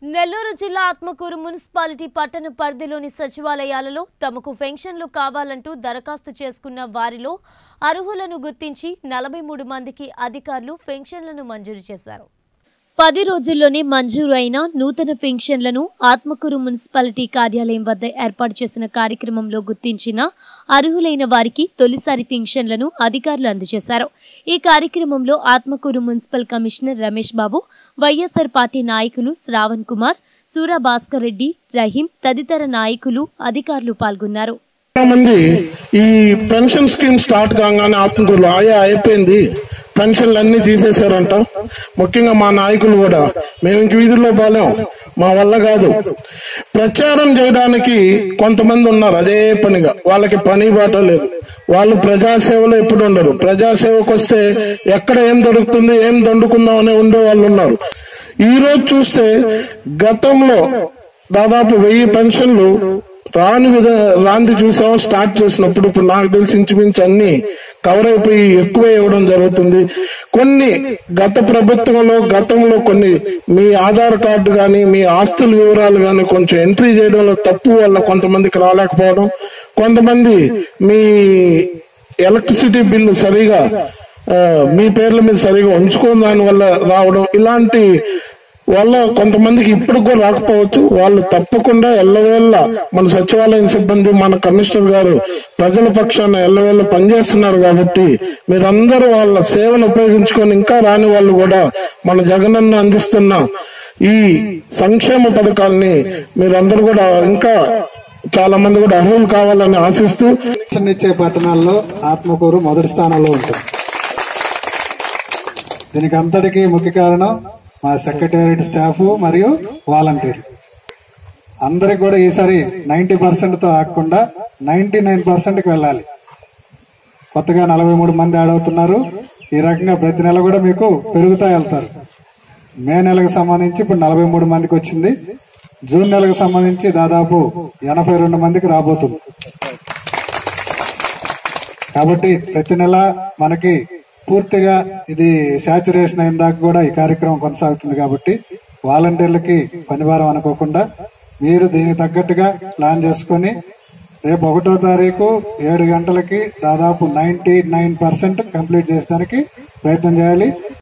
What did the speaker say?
నెల్లూరు జిల్లా ఆత్మకూరు మున్సిపాలిటీ పట్టణ పరిధిలోని సచివాలయాలలో తమకు పెన్షన్లు కావాలంటూ దరఖాస్తు చేసుకున్న వారిలో అర్హులను గుర్తించి నలభై మూడు మందికి అధికారులు పెన్షన్లను మంజూరు చేశారు పది రోజుల్లోనే మంజూరు అయిన నూతన పెన్షన్లను ఆత్మకూరు మున్సిపాలిటీ కార్యాలయం వద్ద ఏర్పాటు చేసిన కార్యక్రమంలో గుర్తించిన అర్హులైన వారికి తొలిసారి పెన్షన్లను అధికారులు అందజేశారు ఈ కార్యక్రమంలో Atmakur municipal commissioner Ramesh Babu YSR party నాయకులు శ్రావణ్ కుమార్ సూరా భాస్కర్ రెడ్డి రహీం తదితర నాయకులు అధికారులు పాల్గొన్నారు చాలా మంది ఈ పెన్షన్ స్కీమ్ స్టార్ట్ కాగానే ఆత్మకూరులో ఆయా అయిపోయింది పెన్షన్లు అన్ని తీసేశారంట ముఖ్యంగా మా నాయకులు కూడా మేము ఇంక వీధుల్లో పోలేం మా వల్ల కాదు ప్రచారం చేయడానికి కొంతమంది ఉన్నారు అదే పనిగా వాళ్ళకి పని బాట లేదు వాళ్ళు ప్రజాసేవలో ఎప్పుడు ఉండరు ప్రజాసేవకు వస్తే ఎక్కడ ఏం దొరుకుతుంది ఏం దండుకుందాం అనే ఉండే వాళ్ళు ఉన్నారు ఈ రోజు చూస్తే గతంలో దాదాపు వెయ్యి పెన్షన్లు రాని విధ రాంది చూసాం స్టార్ట్ చేసినప్పుడు ఇప్పుడు నాకు తెలిసి ఇంచుమించు అన్ని కవర్ అయిపోయి ఎక్కువ ఇవ్వడం జరుగుతుంది కొన్ని గత ప్రభుత్వంలో గతంలో కొన్ని మీ ఆధార్ కార్డు గాని మీ ఆస్తుల వివరాలు గాని కొంచెం ఎంట్రీ చేయడంలో తప్పు వల్ల కొంతమందికి రాలేకపోవడం కొంతమంది మీ ఎలక్ట్రిసిటీ బిల్లు సరిగా ఆ, మీ పేర్ల మీద సరిగా ఉంచుకోని దాని వల్ల రావడం ఇలాంటి వల్ల కొంతమందికి ఇప్పుడు కూడా రాకపోవచ్చు వాళ్ళు తప్పకుండా ఎల్లవేళ్ళ మన సచివాలయం సిబ్బంది మన కమిషనర్ గారు ప్రజల పక్షాన ఎల్లవేళ్ళ పనిచేస్తున్నారు కాబట్టి మీరందరూ వాళ్ళ సేవను ఉపయోగించుకొని ఇంకా రాని వాళ్ళు కూడా మన జగనన్న అందిస్తున్న ఈ సంక్షేమ పథకాల్ని మీరందరూ కూడా ఇంకా చాలా మంది కూడా అర్హులు కావాలని ఆశిస్తూ పెన్షన్ ఇచ్చే పట్టణాల్లో ఆత్మకూరు మొదటి స్థానంలో ఉంటుంది దీనికి అంతటికీ ముఖ్య కారణం మా సెక్రటేరియట్ స్టాఫ్ మరియు వాలంటీర్లు అందరికి కూడా ఈసారి నైన్టీ పర్సెంట్ తో ఆగకుండా నైన్టీ నైన్ పర్సెంట్ కి వెళ్ళాలి కొత్తగా నలభై మూడు మంది యాడ్ అవుతున్నారు ఈ రకంగా ప్రతి నెల కూడా మీకు పెరుగుతా వెళ్తారు మే నెలకు సంబంధించి ఇప్పుడు నలభై మూడు మందికి వచ్చింది జూన్ నెలకు సంబంధించి దాదాపు ఎనభై రెండు మందికి రాబోతుంది కాబట్టి ప్రతి నెల మనకి పూర్తిగా ఇది శాచురేషన్ అయిన దాకా కూడా ఈ కార్యక్రమం కొనసాగుతుంది కాబట్టి వాలంటీర్లకి పనివారం అనుకోకుండా మీరు దీనికి తగ్గట్టుగా ప్లాన్ చేసుకొని రేపు ఒకటో తారీఖు ఏడు గంటలకి దాదాపు నైన్టీ నైన్ పర్సెంట్ కంప్లీట్ చేసడానికి ప్రయత్నం చేయాలి